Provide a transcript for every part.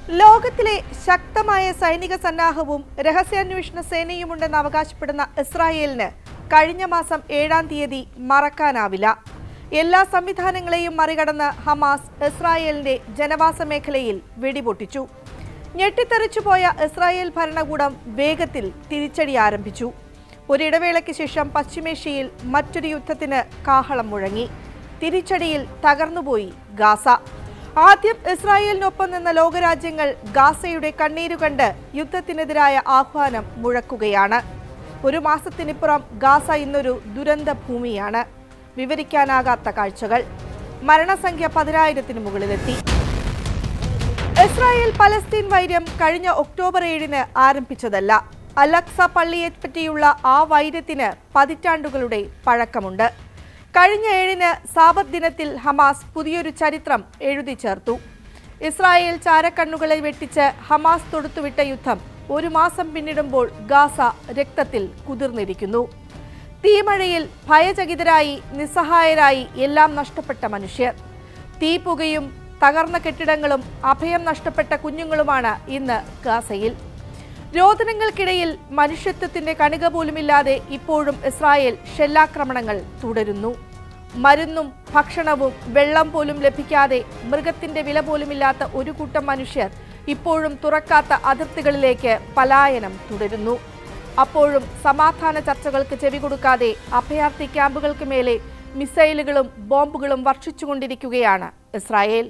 ലോകത്തിലെ ശക്തമായ സൈനിക സന്നാഹവും രഹസ്യാന്വേഷണ സേനയുമുണ്ടെന്ന് അവകാശപ്പെടുന്ന ഇസ്രായേലിന് കഴിഞ്ഞ മാസം ഏഴാം തീയതി മറക്കാനാവില്ല എല്ലാ സംവിധാനങ്ങളെയും മറികടന്ന് ഹമാസ് ഇസ്രായേലിന്റെ ജനവാസ മേഖലയിൽ വെടിപൊട്ടിച്ചു ഞെട്ടിത്തെറിച്ചുപോയ ഇസ്രായേൽ ഭരണകൂടം വേഗത്തിൽ തിരിച്ചടി ആരംഭിച്ചു ഒരിടവേളയ്ക്ക് ശേഷം പശ്ചിമേഷ്യയിൽ മറ്റൊരു യുദ്ധത്തിന് കാഹളം മുഴങ്ങി തിരിച്ചടിയിൽ തകർന്നുപോയി ഗാസ ആദ്യം ഇസ്രായേലിനൊപ്പം നിന്ന ലോകരാജ്യങ്ങൾ ഗാസയുടെ കണ്ണീരു കണ്ട് യുദ്ധത്തിനെതിരായ ആഹ്വാനം മുഴക്കുകയാണ് ഒരു മാസത്തിനിപ്പുറം ഗാസ ഇന്നൊരു ദുരന്ത ഭൂമിയാണ് വിവരിക്കാനാകാത്ത കാഴ്ചകൾ മരണസംഖ്യ പതിനായിരത്തിന് മുകളിലെത്തി ഇസ്രായേൽ പലസ്തീൻ വൈര്യം കഴിഞ്ഞ ഒക്ടോബർ ഏഴിന് ആരംഭിച്ചതല്ല അലക്സ പള്ളിയെപ്പറ്റിയുള്ള ആ വൈര്യത്തിന് പതിറ്റാണ്ടുകളുടെ പഴക്കമുണ്ട് കഴിഞ്ഞ ഏഴിന് സാബത്ത് ദിനത്തിൽ ഹമാസ് പുതിയൊരു ചരിത്രം എഴുതി ചേർത്തു ഇസ്രായേൽ ചാരക്കണ്ണുകളെ വെട്ടിച്ച് ഹമാസ് തൊടുത്തുവിട്ട യുദ്ധം ഒരു മാസം പിന്നിടുമ്പോൾ ഗാസ രക്തത്തിൽ കുതിർന്നിരിക്കുന്നു തീമഴയിൽ ഭയചകിതരായി നിസ്സഹായരായി എല്ലാം നഷ്ടപ്പെട്ട മനുഷ്യർ തീപുകയും തകർന്ന കെട്ടിടങ്ങളും അഭയം നഷ്ടപ്പെട്ട കുഞ്ഞുങ്ങളുമാണ് ഇന്ന് ഗാസയിൽ രോദനങ്ങൾക്കിടയിൽ മനുഷ്യത്വത്തിന്റെ കണിക പോലുമില്ലാതെ ഇപ്പോഴും ഇസ്രായേൽ ഷെല്ലാക്രമണങ്ങൾ തുടരുന്നു മരുന്നും ഭക്ഷണവും വെള്ളം പോലും ലഭിക്കാതെ മൃഗത്തിന്റെ വില പോലുമില്ലാത്ത ഒരു കൂട്ടം മനുഷ്യർ ഇപ്പോഴും തുറക്കാത്ത അതിർത്തികളിലേക്ക് പലായനം തുടരുന്നു അപ്പോഴും സമാധാന ചർച്ചകൾക്ക് ചെവി കൊടുക്കാതെ അഭയാർത്ഥി ക്യാമ്പുകൾക്ക് മേലെ മിസൈലുകളും ബോംബുകളും വർഷിച്ചുകൊണ്ടിരിക്കുകയാണ് ഇസ്രായേൽ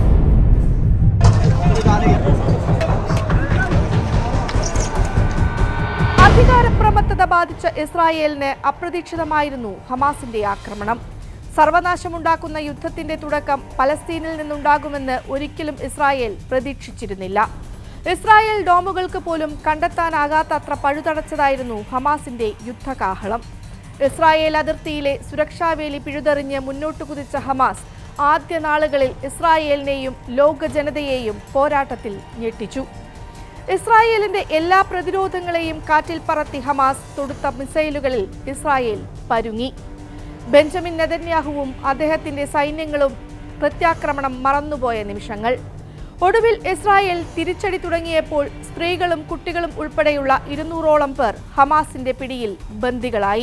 അധികാരപ്രമത്തത ബാധിച്ച ഇസ്രായേലിന് അപ്രതീക്ഷിതമായിരുന്നു ഹമാസിന്റെ ആക്രമണം സർവനാശമുണ്ടാക്കുന്ന യുദ്ധത്തിന്റെ തുടക്കം പലസ്തീനിൽ നിന്നുണ്ടാകുമെന്ന് ഒരിക്കലും ഇസ്രായേൽ പ്രതീക്ഷിച്ചിരുന്നില്ല ഇസ്രായേൽ ഡോമുകൾക്ക് പോലും കണ്ടെത്താനാകാത്ത അത്ര പഴുതടച്ചതായിരുന്നു ഹമാസിന്റെ യുദ്ധകാഹളം ഇസ്രായേൽ അതിർത്തിയിലെ സുരക്ഷാവേലി പിഴുതെറിഞ്ഞ് മുന്നോട്ട് കുതിച്ച ഹമാസ് ആദ്യ നാളുകളിൽ ഇസ്രായേലിനെയും ലോക ജനതയെയും പോരാട്ടത്തിൽ ഞെട്ടിച്ചു ഇസ്രായേലിന്റെ എല്ലാ പ്രതിരോധങ്ങളെയും കാറ്റിൽ പറത്തി ഹമാസ് തൊടുത്ത മിസൈലുകളിൽ ഇസ്രായേൽ പരുങ്ങി ബെഞ്ചമിൻ നെതന്യാഹുവും അദ്ദേഹത്തിന്റെ സൈന്യങ്ങളും പ്രത്യാക്രമണം മറന്നുപോയ നിമിഷങ്ങൾ ഒടുവിൽ ഇസ്രായേൽ തിരിച്ചടി തുടങ്ങിയപ്പോൾ സ്ത്രീകളും കുട്ടികളും ഉൾപ്പെടെയുള്ള ഇരുന്നൂറോളം പേർ ഹമാസിന്റെ പിടിയിൽ ബന്ദികളായി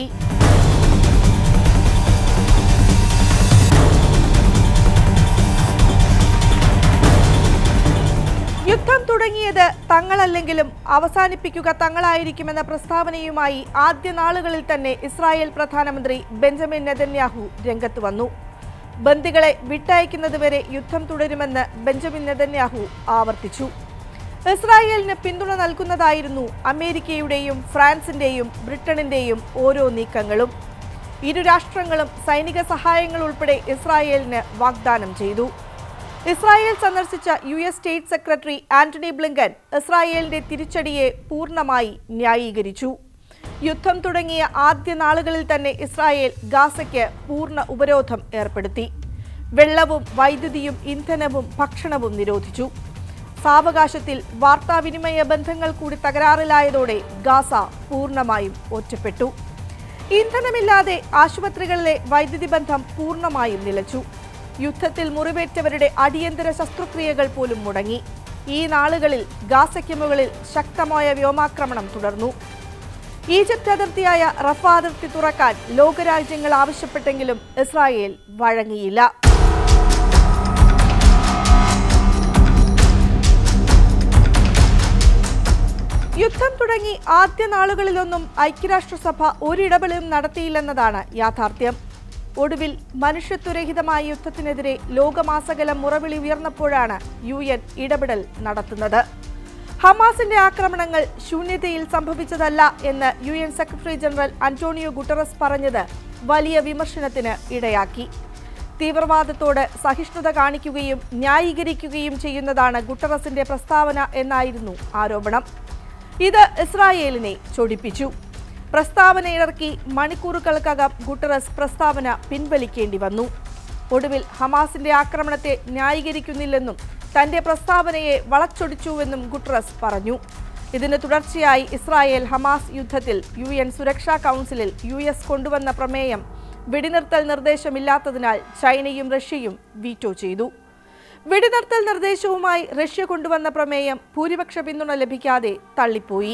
യുദ്ധം തുടങ്ങിയത് തങ്ങളല്ലെങ്കിലും അവസാനിപ്പിക്കുക തങ്ങളായിരിക്കുമെന്ന പ്രസ്താവനയുമായി ആദ്യ നാളുകളിൽ തന്നെ ഇസ്രായേൽ പ്രധാനമന്ത്രി ബെഞ്ചമിൻ നെതന്യാഹു രംഗത്ത് വന്നു ബന്ദികളെ വിട്ടയക്കുന്നതുവരെ യുദ്ധം തുടരുമെന്ന് ബെഞ്ചമിൻ നെതന്യാഹു ആവർത്തിച്ചു ഇസ്രായേലിന് പിന്തുണ നൽകുന്നതായിരുന്നു അമേരിക്കയുടെയും ഫ്രാൻസിന്റെയും ബ്രിട്ടണിന്റെയും ഓരോ നീക്കങ്ങളും ഇരു രാഷ്ട്രങ്ങളും സൈനിക സഹായങ്ങൾ ഉൾപ്പെടെ ഇസ്രായേലിന് വാഗ്ദാനം ചെയ്തു ഇസ്രായേൽ സന്ദർശിച്ച U S state secretary Antony Blinken ഇസ്രായേലിന്റെ തിരിച്ചടിയെ പൂർണ്ണമായി ന്യായീകരിച്ചു യുദ്ധം തുടങ്ങിയ ആദ്യ നാളുകളിൽ തന്നെ ഇസ്രായേൽ ഗാസയ്ക്ക് പൂർണ്ണ ഉപരോധം ഏർപ്പെടുത്തി വെള്ളവും വൈദ്യുതിയും ഇന്ധനവും ഭക്ഷണവും നിരോധിച്ചു സാവകാശത്തിൽ വാർത്താവിനിമയ ബന്ധങ്ങൾ കൂടി തകരാറിലായതോടെ ഗാസ പൂർണ്ണമായും ഒറ്റപ്പെട്ടു ഇന്ധനമില്ലാതെ ആശുപത്രികളിലെ വൈദ്യുതി ബന്ധം പൂർണ്ണമായും നിലച്ചു യുദ്ധത്തിൽ മുറിവേറ്റവരുടെ അടിയന്തര ശസ്ത്രക്രിയകൾ പോലും മുടങ്ങി ഈ നാളുകളിൽ ഗാസയ്ക്ക് മുകളിൽ ശക്തമായ വ്യോമാക്രമണം തുടർന്നു ഈജിപ്ത് അതിർത്തിയായ റഫ അതിർത്തി തുറക്കാൻ ലോകരാജ്യങ്ങൾ ആവശ്യപ്പെട്ടെങ്കിലും ഇസ്രായേൽ വഴങ്ങിയില്ല യുദ്ധം തുടങ്ങി ആദ്യ നാളുകളിലൊന്നും ഐക്യരാഷ്ട്രസഭ ഒരിടപെടലും നടത്തിയില്ലെന്നതാണ് യാഥാർത്ഥ്യം ഒടുവിൽ മനുഷ്യത്വരഹിതമായ യുദ്ധത്തിനെതിരെ ലോകമാസകലം മുറവിളി ഉയർന്നപ്പോഴാണ് യു എൻ ഇടപെടൽ നടത്തുന്നത് ഹമാസിന്റെ ആക്രമണങ്ങൾ ശൂന്യതയിൽ സംഭവിച്ചതല്ല എന്ന് U N secretary general Antonio Guterres പറഞ്ഞത് വലിയ വിമർശനത്തിന് ഇടയാക്കി തീവ്രവാദത്തോട് സഹിഷ്ണുത കാണിക്കുകയും ന്യായീകരിക്കുകയും ചെയ്യുന്നതാണ് ഗുട്ടറസിന്റെ പ്രസ്താവന എന്നായിരുന്നു ആരോപണം ഇത് ഇസ്രായേലിനെ ചൊടിപ്പിച്ചു പ്രസ്താവന ഇറക്കി മണിക്കൂറുകൾക്കകം ഗുട്ടറസ് പ്രസ്താവന പിൻവലിക്കേണ്ടി വന്നു ഒടുവിൽ ഹമാസിന്റെ ആക്രമണത്തെ ന്യായീകരിക്കുന്നില്ലെന്നും തന്റെ പ്രസ്താവനയെ വളച്ചൊടിച്ചുവെന്നും ഗുട്ടറസ് പറഞ്ഞു ഇതിന് തുടർച്ചയായി ഇസ്രായേൽ ഹമാസ് യുദ്ധത്തിൽ യു എൻ സുരക്ഷാ കൗൺസിലിൽ യു എസ് കൊണ്ടുവന്ന പ്രമേയം വെടിനിർത്തൽ നിർദ്ദേശമില്ലാത്തതിനാൽ ചൈനയും റഷ്യയും വീറ്റോ ചെയ്തു വെടിനിർത്തൽ നിർദ്ദേശവുമായി റഷ്യ കൊണ്ടുവന്ന പ്രമേയം ഭൂരിപക്ഷ പിന്തുണ ലഭിക്കാതെ തള്ളിപ്പോയി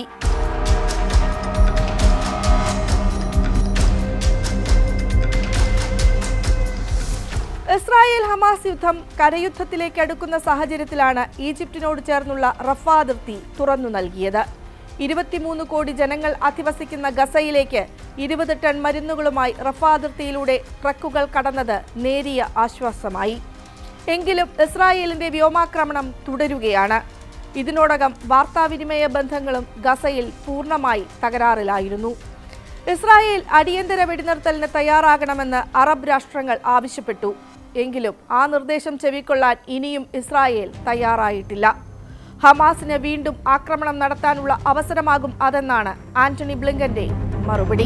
ഇസ്രായേൽ ഹമാസ് യുദ്ധം കരയുദ്ധത്തിലേക്ക് അടുക്കുന്ന സാഹചര്യത്തിലാണ് ഈജിപ്തിനോട് ചേർന്നുള്ള റഫ അതിർത്തി തുറന്നു നൽകിയത് ഇരുപത്തിമൂന്ന് കോടി ജനങ്ങൾ അധിവസിക്കുന്ന ഗസയിലേക്ക് ഇരുപത് ടൺ മരുന്നുകളുമായി റഫ അതിർത്തിയിലൂടെ ട്രക്കുകൾ കടന്നത് നേരിയ ആശ്വാസമായി എങ്കിലും ഇസ്രായേലിന്റെ വ്യോമാക്രമണം തുടരുകയാണ് ഇതിനോടകം വാർത്താവിനിമയ ബന്ധങ്ങളും ഗസയിൽ പൂർണ്ണമായി തകരാറിലായിരുന്നു ഇസ്രായേൽ അടിയന്തര വെടിനിർത്തലിന് തയ്യാറാകണമെന്ന് അറബ് രാഷ്ട്രങ്ങൾ ആവശ്യപ്പെട്ടു എങ്കിലും ആ നിർദ്ദേശം ചെവിക്കൊള്ളാൻ ഇനിയും ഇസ്രായേൽ തയ്യാറായിട്ടില്ല ഹമാസിന് വീണ്ടും ആക്രമണം നടത്താനുള്ള അവസരമാകും അതെന്നാണ് ആന്റണി ബ്ലിങ്കന്റെ മറുപടി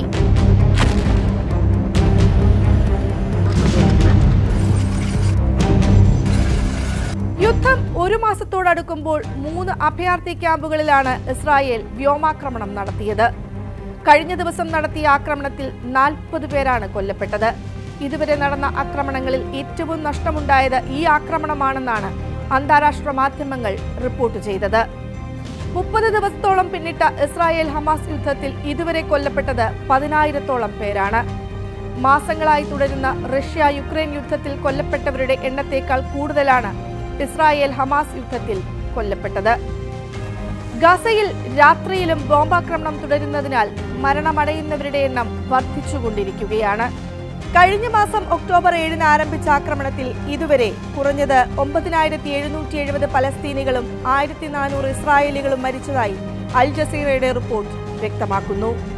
യുദ്ധം ഒരു മാസത്തോടടുക്കുമ്പോൾ മൂന്ന് അഭയാർത്ഥി ക്യാമ്പുകളിലാണ് ഇസ്രായേൽ വ്യോമാക്രമണം നടത്തിയത് കഴിഞ്ഞ ദിവസം നടത്തിയ ആക്രമണത്തിൽ നാൽപ്പത് പേരാണ് കൊല്ലപ്പെട്ടത് ഇതുവരെ നടന്ന ആക്രമണങ്ങളിൽ ഏറ്റവും നഷ്ടമുണ്ടായത് ഈ ആക്രമണമാണെന്നാണ് അന്താരാഷ്ട്ര മാധ്യമങ്ങൾ റിപ്പോർട്ട് ചെയ്തത് മുപ്പത് ദിവസത്തോളം പിന്നിട്ട ഇസ്രായേൽ ഹമാസ് യുദ്ധത്തിൽ ഇതുവരെ കൊല്ലപ്പെട്ടത് പതിനായിരത്തോളം പേരാണ് മാസങ്ങളായി തുടരുന്ന റഷ്യ യുക്രൈൻ യുദ്ധത്തിൽ കൊല്ലപ്പെട്ടവരുടെ എണ്ണത്തേക്കാൾ കൂടുതലാണ് ഇസ്രായേൽ ഹമാസ് യുദ്ധത്തിൽ കൊല്ലപ്പെട്ടത് ഗസയിൽ രാത്രിയിലും ബോംബാക്രമണം തുടരുന്നതിനാൽ മരണമടയുന്നവരുടെ എണ്ണം വർദ്ധിച്ചുകൊണ്ടിരിക്കുകയാണ് കഴിഞ്ഞ മാസം ഒക്ടോബർ ഏഴിന് ആരംഭിച്ച ആക്രമണത്തിൽ ഇതുവരെ കുറഞ്ഞത് ഒമ്പതിനായിരത്തി എഴുന്നൂറ്റി എഴുപത് പലസ്തീനികളും ആയിരത്തി നാനൂറ് ഇസ്രായേലികളും മരിച്ചതായി അൽ ജസീറയുടെ റിപ്പോർട്ട് വ്യക്തമാക്കുന്നു